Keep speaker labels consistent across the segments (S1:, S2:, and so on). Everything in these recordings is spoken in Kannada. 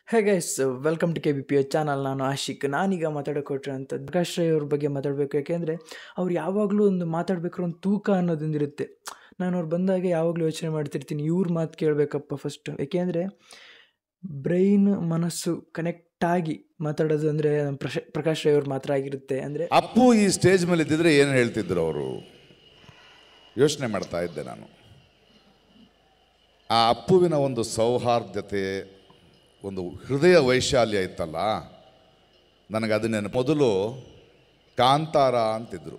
S1: hey guys welcome to K B P H channel ನಾನು ಆಶಿಕ್ ನಾನೀಗ ಮಾತಾಡೋಕೊಟ್ರೆ ಪ್ರಕಾಶ್ ರೈ ಅವ್ರ ಬಗ್ಗೆ ಮಾತಾಡಬೇಕು ಯಾಕೆಂದರೆ ಅವ್ರು ಯಾವಾಗಲೂ ಒಂದು ಮಾತಾಡ್ಬೇಕಾದ್ರೆ ಒಂದು ತೂಕ ಅನ್ನೋದೊಂದಿರುತ್ತೆ ನಾನು ಅವ್ರು ಬಂದಾಗ ಯಾವಾಗಲೂ ಯೋಚನೆ ಮಾಡ್ತಿರ್ತೀನಿ ಇವ್ರ ಮಾತು ಕೇಳಬೇಕಪ್ಪ ಫಸ್ಟು ಯಾಕೆಂದರೆ ಬ್ರೈನ್ ಮನಸ್ಸು ಕನೆಕ್ಟಾಗಿ ಮಾತಾಡೋದು ಅಂದರೆ ಪ್ರಶ ಪ್ರಕಾಶ್ ರೈ ಅವ್ರು ಮಾತ್ರ ಆಗಿರುತ್ತೆ ಅಂದರೆ
S2: ಅಪ್ಪು ಈ ಸ್ಟೇಜ್ ಮೇಲೆ ಇದ್ದಿದ್ರೆ ಏನು ಹೇಳ್ತಿದ್ರು ಅವರು ಯೋಚನೆ ಮಾಡ್ತಾ ಇದ್ದೆ ನಾನು ಆ ಅಪ್ಪುವಿನ ಒಂದು ಸೌಹಾರ್ದತೆ ಒಂದು ಹೃದಯ ವೈಶಾಲ್ಯ ಇತ್ತಲ್ಲ ನನಗೆ ಅದನ್ನೇನು ಮೊದಲು ಕಾಂತಾರ ಅಂತಿದ್ರು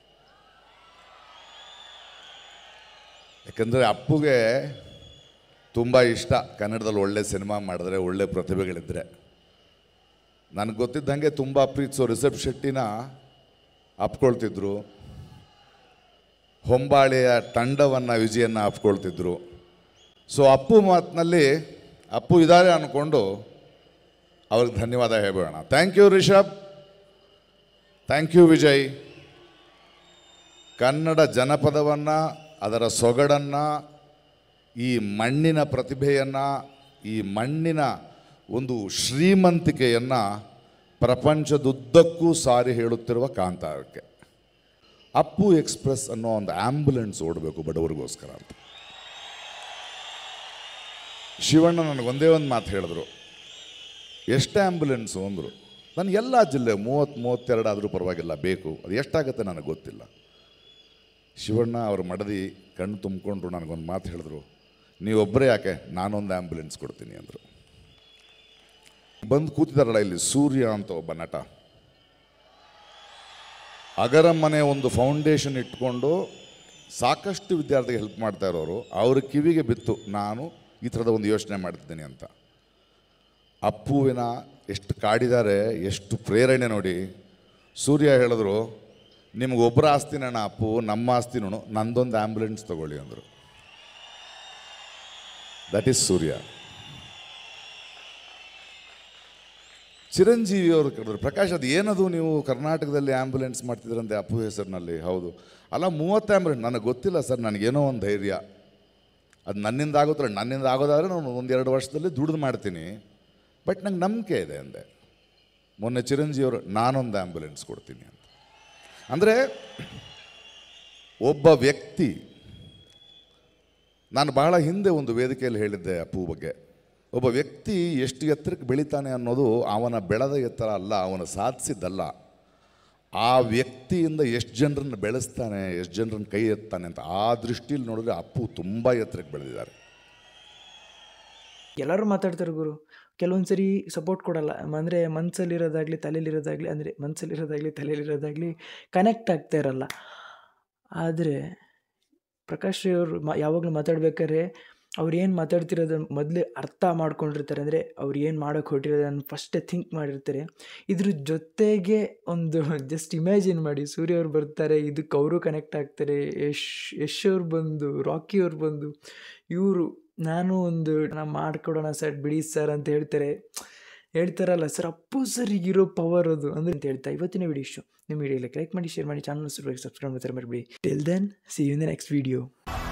S2: ಯಾಕಂದರೆ ಅಪ್ಪುಗೆ ತುಂಬ ಇಷ್ಟ ಕನ್ನಡದಲ್ಲಿ ಒಳ್ಳೆ ಸಿನಿಮಾ ಮಾಡಿದ್ರೆ ಒಳ್ಳೆ ಪ್ರತಿಭೆಗಳಿದ್ದರೆ ನನಗೆ ಗೊತ್ತಿದ್ದಂಗೆ ತುಂಬ ಪ್ರೀತಿಸೋ ರಿಷಬ್ ಶೆಟ್ಟಿನ ಅಪ್ಕೊಳ್ತಿದ್ರು ಹೊಂಬಾಳೆಯ ತಂಡವನ್ನು ವಿಜಯನ್ನ ಅಪ್ಕೊಳ್ತಿದ್ರು ಸೊ ಅಪ್ಪು ಮಾತಿನಲ್ಲಿ ಅಪ್ಪು ಇದ್ದಾರೆ ಅಂದ್ಕೊಂಡು ಅವ್ರಿಗೆ ಧನ್ಯವಾದ ಹೇಳ್ಬೇಡ thank you Rishab thank you Vijay Kannada ಜನಪದವನ್ನು ಅದರ ಸೊಗಡನ್ನು ಈ ಮಣ್ಣಿನ ಪ್ರತಿಭೆಯನ್ನು ಈ ಮಣ್ಣಿನ ಒಂದು ಶ್ರೀಮಂತಿಕೆಯನ್ನು ಪ್ರಪಂಚದುದ್ದಕ್ಕೂ ಸಾರಿ ಹೇಳುತ್ತಿರುವ ಕಾಂತಾರಕ್ಕೆ ಅಪ್ಪು ಎಕ್ಸ್ಪ್ರೆಸ್ ಅನ್ನೋ ಒಂದು ಆ್ಯಂಬುಲೆನ್ಸ್ ಓಡಬೇಕು ಬಡವರಿಗೋಸ್ಕರ ಅಂತ ಶಿವಣ್ಣ ನನಗೆ ಒಂದೇ ಒಂದು ಮಾತು ಹೇಳಿದ್ರು ಎಷ್ಟು ಆ್ಯಂಬುಲೆನ್ಸು ಅಂದರು ನನಗೆ ಎಲ್ಲ ಜಿಲ್ಲೆ ಮೂವತ್ತು ಮೂವತ್ತೆರಡು ಆದರೂ ಪರವಾಗಿಲ್ಲ ಬೇಕು ಅದು ಎಷ್ಟಾಗುತ್ತೆ ನನಗೆ ಗೊತ್ತಿಲ್ಲ ಶಿವಣ್ಣ ಅವ್ರ ಮಡದಿ ಕಣ್ಣು ತುಂಬಿಕೊಂಡ್ರು ನನಗೊಂದು ಮಾತು ಹೇಳಿದ್ರು ನೀವೊಬ್ಬರೇ ಯಾಕೆ ನಾನೊಂದು ಆ್ಯಂಬುಲೆನ್ಸ್ ಕೊಡ್ತೀನಿ ಅಂದರು ಬಂದು ಕೂತಿದಾರಲ್ಲ ಇಲ್ಲಿ ಸೂರ್ಯ ಅಂತ ಒಬ್ಬ ನಟ ಅಗರಮ್ಮನೆ ಒಂದು ಫೌಂಡೇಶನ್ ಇಟ್ಕೊಂಡು ಸಾಕಷ್ಟು ವಿದ್ಯಾರ್ಥಿಗೆ ಹೆಲ್ಪ್ ಮಾಡ್ತಾ ಇರೋರು ಅವ್ರ ಕಿವಿಗೆ ಬಿತ್ತು ನಾನು ಈ ಥರದ ಒಂದು ಯೋಚನೆ ಮಾಡ್ತಿದ್ದೀನಿ ಅಂತ ಅಪ್ಪುವಿನ ಎಷ್ಟು ಕಾಡಿದ್ದಾರೆ ಎಷ್ಟು ಪ್ರೇರಣೆ ನೋಡಿ ಸೂರ್ಯ ಹೇಳಿದ್ರು ನಿಮ್ಗೆ ಒಬ್ಬರ ಆಸ್ತಿನಣ್ಣ ಅಪ್ಪು ನಮ್ಮ ಆಸ್ತಿನೂ ನಂದೊಂದು ಆ್ಯಂಬುಲೆನ್ಸ್ ತಗೊಳ್ಳಿ ಅಂದರು ದಟ್ ಈಸ್ ಸೂರ್ಯ ಚಿರಂಜೀವಿ ಅವರು ಕೇಳಿದ್ರು ಪ್ರಕಾಶ್ ಅದು ಏನದು ನೀವು ಕರ್ನಾಟಕದಲ್ಲಿ ಆ್ಯಂಬುಲೆನ್ಸ್ ಮಾಡ್ತಿದ್ರಂತೆ ಅಪ್ಪು ಹೆಸರಿನಲ್ಲಿ ಹೌದು ಅಲ್ಲ ಮೂವತ್ತು ಆ್ಯಂಬುಲೆನ್ಸ್ ನನಗೆ ಗೊತ್ತಿಲ್ಲ ಸರ್ ನನಗೇನೋ ಒಂದು ಧೈರ್ಯ ಅದು ನನ್ನಿಂದ ಆಗುತ್ತಲ್ಲ ನನ್ನಿಂದ ಆಗೋದಾದ್ರೆ ನಾನು ಒಂದೆರಡು ವರ್ಷದಲ್ಲಿ ದುಡಿದು ಮಾಡ್ತೀನಿ ಬಟ್ ನಂಗೆ ನಂಬಿಕೆ ಇದೆ ಅಂದೆ ಮೊನ್ನೆ ಚಿರಂಜೀವಿಯವರು ನಾನೊಂದು ಆ್ಯಂಬುಲೆನ್ಸ್ ಕೊಡ್ತೀನಿ ಅಂತ ಅಂದರೆ ಒಬ್ಬ ವ್ಯಕ್ತಿ ನಾನು ಬಹಳ ಹಿಂದೆ ಒಂದು ವೇದಿಕೆಯಲ್ಲಿ ಹೇಳಿದ್ದೆ ಅಪ್ಪು ಬಗ್ಗೆ ಒಬ್ಬ ವ್ಯಕ್ತಿ ಎಷ್ಟು ಎತ್ತರಕ್ಕೆ ಬೆಳಿತಾನೆ ಅನ್ನೋದು ಅವನ ಬೆಳೆದ ಎತ್ತರ ಅಲ್ಲ ಅವನ ಸಾಧಿಸಿದ್ದಲ್ಲ ಆ ವ್ಯಕ್ತಿಯಿಂದ ಎಷ್ಟು ಜನರನ್ನು ಬೆಳೆಸ್ತಾನೆ ಎಷ್ಟು ಜನರನ್ನು ಕೈ ಎತ್ತಾನೆ ಅಂತ ಆ ದೃಷ್ಟಿಯಲ್ಲಿ ನೋಡಿದ್ರೆ ಅಪ್ಪು ತುಂಬ ಎತ್ತರಕ್ಕೆ ಬೆಳೆದಿದ್ದಾರೆ
S1: ಎಲ್ಲರೂ ಮಾತಾಡ್ತಾರೆ ಗುರು ಕೆಲವೊಂದು ಸರಿ ಸಪೋರ್ಟ್ ಕೊಡಲ್ಲ ಅಂದರೆ ಮನಸ್ಸಲ್ಲಿರೋದಾಗಲಿ ತಲೆಯಲ್ಲಿರೋದಾಗಲಿ ಅಂದರೆ ಮನಸ್ಸಲ್ಲಿರೋದಾಗಲಿ ತಲೆಯಲ್ಲಿರೋದಾಗಲಿ ಕನೆಕ್ಟ್ ಆಗ್ತಾ ಇರಲ್ಲ ಆದರೆ ಪ್ರಕಾಶ್ ರೈ ಅವರು ಮಾ ಯಾವಾಗಲೂ ಮಾತಾಡ್ಬೇಕಾದ್ರೆ ಅವ್ರು ಏನು ಮಾತಾಡ್ತಿರೋದು ಮೊದಲೇ ಅರ್ಥ ಮಾಡ್ಕೊಂಡಿರ್ತಾರೆ ಅಂದರೆ ಅವ್ರು ಏನು ಮಾಡೋಕ್ಕೆ ಹೊರಟಿರೋದನ್ನು ಫಸ್ಟೇ ಥಿಂಕ್ ಮಾಡಿರ್ತಾರೆ ಇದ್ರ ಜೊತೆಗೆ ಒಂದು ಜಸ್ಟ್ ಇಮ್ಯಾಜಿನ್ ಮಾಡಿ ಸೂರ್ಯ ಅವ್ರು ಬರ್ತಾರೆ ಇದಕ್ಕೆ ಅವರು ಕನೆಕ್ಟ್ ಆಗ್ತಾರೆ ಯಶ್ ಯಶ್ ಅವ್ರು ಬಂದು ರಾಕಿ ಅವ್ರು ಬಂದು ಇವರು ನಾನು ಒಂದು ನಾವು ಮಾಡ್ಕೊಡೋಣ ಸರ್ ಬಿಡಿ ಸರ್ ಅಂತ ಹೇಳ್ತಾರೆ ಹೇಳ್ತಾರಲ್ಲ ಸರ್ ಅಪ್ಪು ಸರ್ ಇರೋ ಪವರ್ ಅದು ಅಂದ್ರೆ ಅಂತ ಹೇಳ್ತಾ ಇವತ್ತಿನ ವಿಡಿಯೋ ಇಷ್ಟು ನಿಮ್ಮ ವಿಡಿಯೋ ಲೈಕ್ ಮಾಡಿ ಶೇರ್ ಮಾಡಿ ಚಾನಲ್ ಸಬ್ಸ್ಕ್ರೈಬ್ ಮಾಡ್ತಾರೆ ಮರಿಬೇಡಿ till then see you in the next video